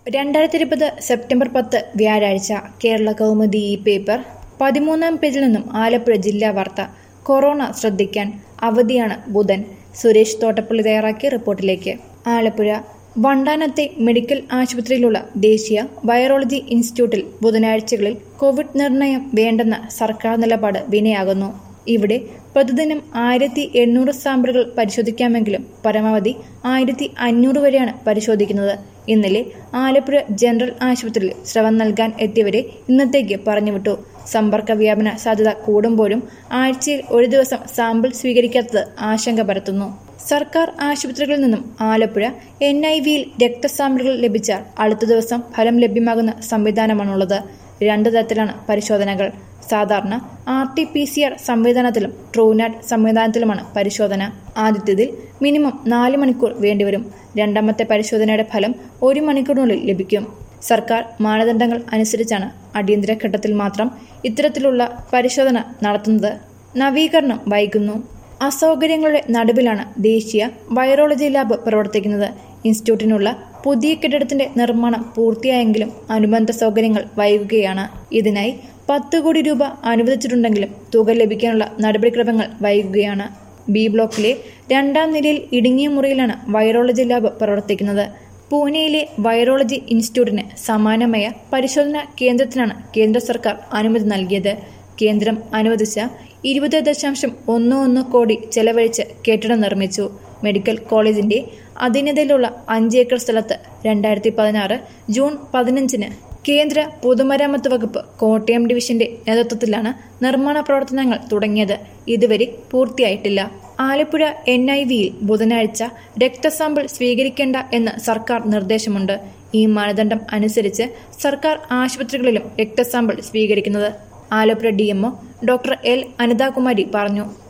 രണ്ടായിരത്തി ഇരുപത് സെപ്റ്റംബർ പത്ത് വ്യാഴാഴ്ച കേരള കൗമുദി ഈ പേപ്പർ പതിമൂന്നാം പേജിൽ നിന്നും ആലപ്പുഴ ജില്ലാ വാർത്ത കൊറോണ ശ്രദ്ധിക്കാൻ അവധിയാണ് ബുധൻ സുരേഷ് തോട്ടപ്പള്ളി തയ്യാറാക്കിയ റിപ്പോർട്ടിലേക്ക് ആലപ്പുഴ വണ്ടാനത്തെ മെഡിക്കൽ ആശുപത്രിയിലുള്ള ദേശീയ വൈറോളജി ഇൻസ്റ്റിറ്റ്യൂട്ടിൽ ബുധനാഴ്ചകളിൽ കോവിഡ് നിർണയം വേണ്ടെന്ന സർക്കാർ നിലപാട് വിനയാകുന്നു ഇവിടെ പ്രതിദിനം ആയിരത്തി എണ്ണൂറ് സാമ്പിളുകൾ പരിശോധിക്കാമെങ്കിലും പരമാവധി ആയിരത്തി അഞ്ഞൂറ് വരെയാണ് പരിശോധിക്കുന്നത് ഇന്നലെ ആലപ്പുഴ ജനറൽ ആശുപത്രിയിൽ സ്രവം നൽകാൻ എത്തിയവരെ ഇന്നത്തേക്ക് പറഞ്ഞുവിട്ടു സമ്പർക്ക വ്യാപന സാധ്യത കൂടുമ്പോഴും ആഴ്ചയിൽ ഒരു ദിവസം സാമ്പിൾ സ്വീകരിക്കാത്തത് ആശങ്ക പരത്തുന്നു സർക്കാർ ആശുപത്രികളിൽ നിന്നും ആലപ്പുഴ എൻ ഐ വിയിൽ രക്തസാമ്പിളുകൾ ലഭിച്ചാൽ അടുത്ത ദിവസം ഫലം ലഭ്യമാകുന്ന സംവിധാനമാണുള്ളത് രണ്ടു തരത്തിലാണ് പരിശോധനകൾ സാധാരണ R T P C R സംവിധാനത്തിലും ട്രൂനാറ്റ് സംവിധാനത്തിലുമാണ് പരിശോധന ആദ്യത്തേതിൽ മിനിമം നാല് മണിക്കൂർ വേണ്ടിവരും രണ്ടാമത്തെ പരിശോധനയുടെ ഫലം ഒരു മണിക്കൂറിനുള്ളിൽ ലഭിക്കും സർക്കാർ മാനദണ്ഡങ്ങൾ അനുസരിച്ചാണ് അടിയന്തര ഘട്ടത്തിൽ മാത്രം ഇത്തരത്തിലുള്ള പരിശോധന നടത്തുന്നത് നവീകരണം വൈകുന്നു അസൗകര്യങ്ങളുടെ നടുവിലാണ് ദേശീയ വൈറോളജി ലാബ് പ്രവർത്തിക്കുന്നത് ഇൻസ്റ്റിറ്റ്യൂട്ടിനുള്ള പുതിയ കെട്ടിടത്തിന്റെ നിർമ്മാണം പൂർത്തിയായെങ്കിലും അനുബന്ധ സൗകര്യങ്ങൾ വൈകുകയാണ് ഇതിനായി പത്ത് കോടി രൂപ അനുവദിച്ചിട്ടുണ്ടെങ്കിലും തുക ലഭിക്കാനുള്ള നടപടിക്രമങ്ങൾ വൈകുകയാണ് ബി ബ്ലോക്കിലെ രണ്ടാം നിലയിൽ ഇടുങ്ങിയ മുറിയിലാണ് വൈറോളജി ലാബ് പ്രവർത്തിക്കുന്നത് പൂനെയിലെ വൈറോളജി ഇൻസ്റ്റിറ്റ്യൂട്ടിന് സമാനമായ പരിശോധനാ കേന്ദ്രത്തിനാണ് കേന്ദ്ര സർക്കാർ അനുമതി നൽകിയത് കേന്ദ്രം അനുവദിച്ച ഇരുപത് ദശാംശം ഒന്ന് ഒന്ന് കോടി ചെലവഴിച്ച് കെട്ടിടം നിർമ്മിച്ചു മെഡിക്കൽ കോളേജിന്റെ അധീനതയിലുള്ള അഞ്ച് ഏക്കർ സ്ഥലത്ത് രണ്ടായിരത്തി പതിനാറ് ജൂൺ പതിനഞ്ചിന് കേന്ദ്ര പൊതുമരാമത്ത് വകുപ്പ് കോട്ടയം ഡിവിഷന്റെ നേതൃത്വത്തിലാണ് നിർമ്മാണ പ്രവർത്തനങ്ങൾ തുടങ്ങിയത് ഇതുവരെ പൂർത്തിയായിട്ടില്ല ആലപ്പുഴ എൻ ഐ വിയിൽ ബുധനാഴ്ച രക്തസാമ്പിൾ സ്വീകരിക്കേണ്ട എന്ന് സർക്കാർ നിർദ്ദേശമുണ്ട് ഈ മാനദണ്ഡം അനുസരിച്ച് സർക്കാർ ആശുപത്രികളിലും രക്തസാമ്പിൾ സ്വീകരിക്കുന്നത് Alappuzha D doctor L Anithakumari പറഞ്ഞു